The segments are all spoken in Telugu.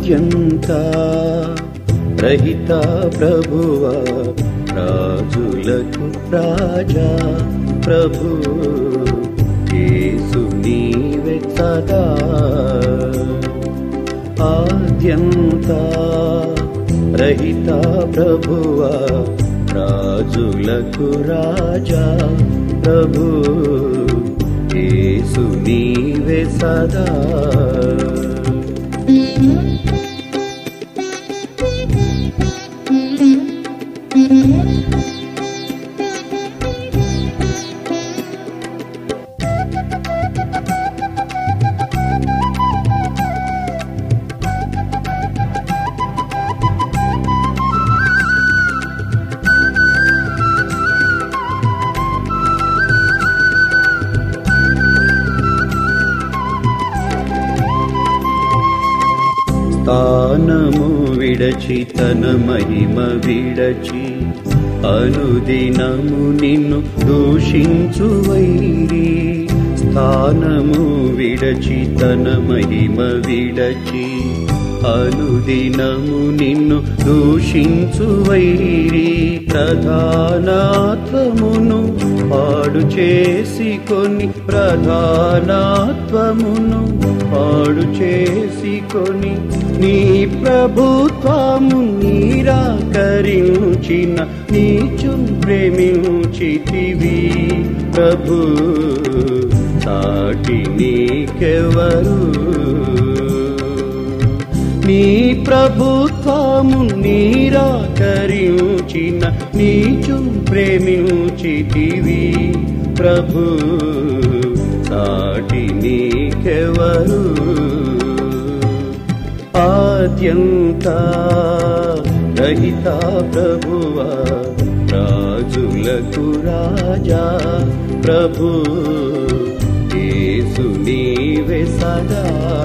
ఆద్యంత రహిత ప్రభువ రాజులకు రాజా ప్రభు యేసు నీవే సదా ఆద్యంత రహిత ప్రభువ రాజులకు రాజా ప్రభు యేసు నీవే సదా స్థానము విడచి తన మహిమ విడచి అనుదినము నిన్ను దూషించు వైరి స్థానము విడచి తన మహిమ విడచి అనుదినము నిన్ను దూషించు వైరి ప్రధానాత్వమును పాడు చేసి కొని ప్రధానాత్వమును పాడు చేసి కొని నీ ప్రభుత్వము నీరాకరించిన నీచుం ప్రేమించితివి ప్రభు సాటి నీకెవరు నీ ప్రభుత్వము నీరాకరించిన నీచు ప్రేమించితివి ప్రభు సాటి నీకెవరు ఆద్యంత రహిత ప్రభువ రాజులకు రాజా ప్రభు యేసు నీవే సదా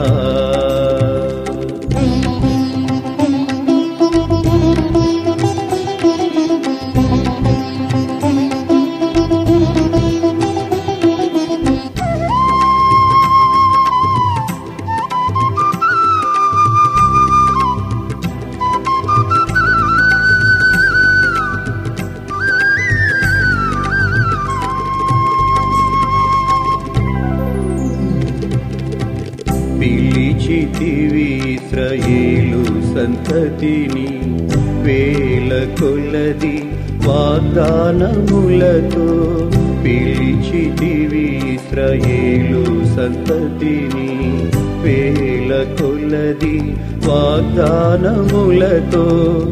పిలిచితివి ఇస్రాయేలు సంతతిని వేల కొలది వాగ్దానములతో పిలిచితివి ఇస్రాయేలు సంతతిని వేల కొలది వాగ్దానములతో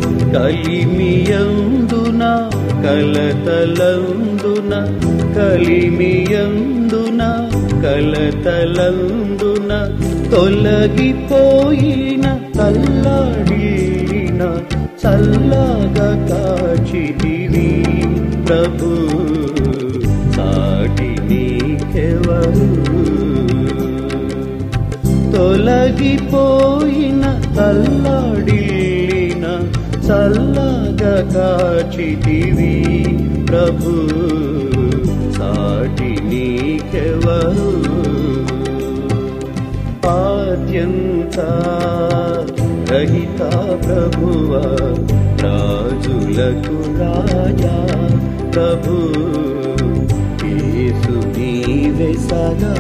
కలిమియందున కలతలందున కలిమియందున కలతలందున తొలగిపోయిన తల్లాడిన చల్లగా కాచితివి ప్రభు సాటి నీకెవరు తొలగిపోయిన తల్లాడిన చల్లగా కాచితివి ప్రభు సాటి నీకెవరు ఆద్యంత రహిత ప్రభువ రాజులకు రాజా ప్రభు యేసు నీవే సదా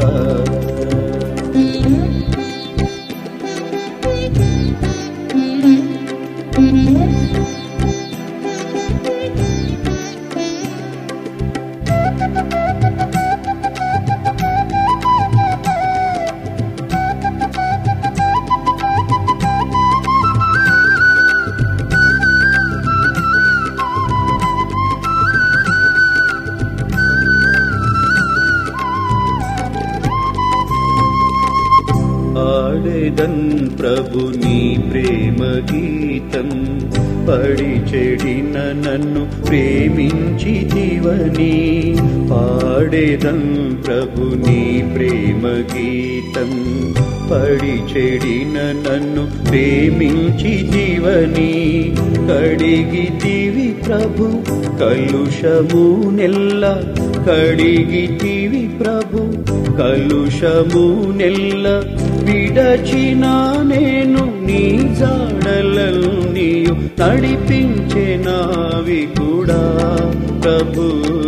ఆడేదన్ ప్రభు నీ ప్రేమ గీతం పడి చెడిన నన్ను ప్రేమించి జీవని పాడేదన్ ప్రభు నీ ప్రేమ గీతం పడి చెడిన నన్ను ప్రేమించి జీవని కడిగి దివి ప్రభు కలుషము నెల్ల కడిగి దివి ప్రభు కలుషము నెల్ల విడచిన నేను నీ జాడలన్నీయు నడిపించే నావి కూడా ప్రభు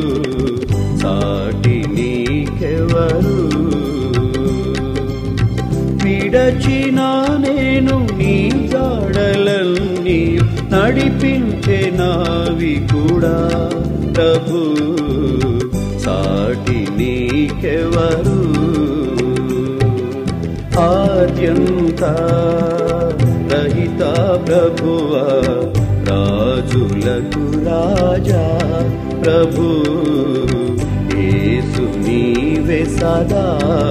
సాటి నీకెవరు విడచిన నేను నీ జాడలన్నీ నడిపించే నావి కూడా ప్రభు సాటి నీకెవరు ఆద్యంత రహిత ప్రభువ రాజులకు రాజా ప్రభు యేసు నీవే సదా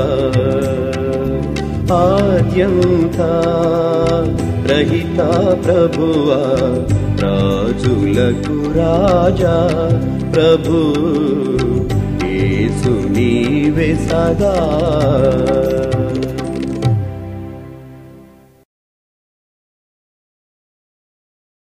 ఆద్యంత రహిత ప్రభువ రాజులకు రాజా ప్రభు యేసు నీవే సదా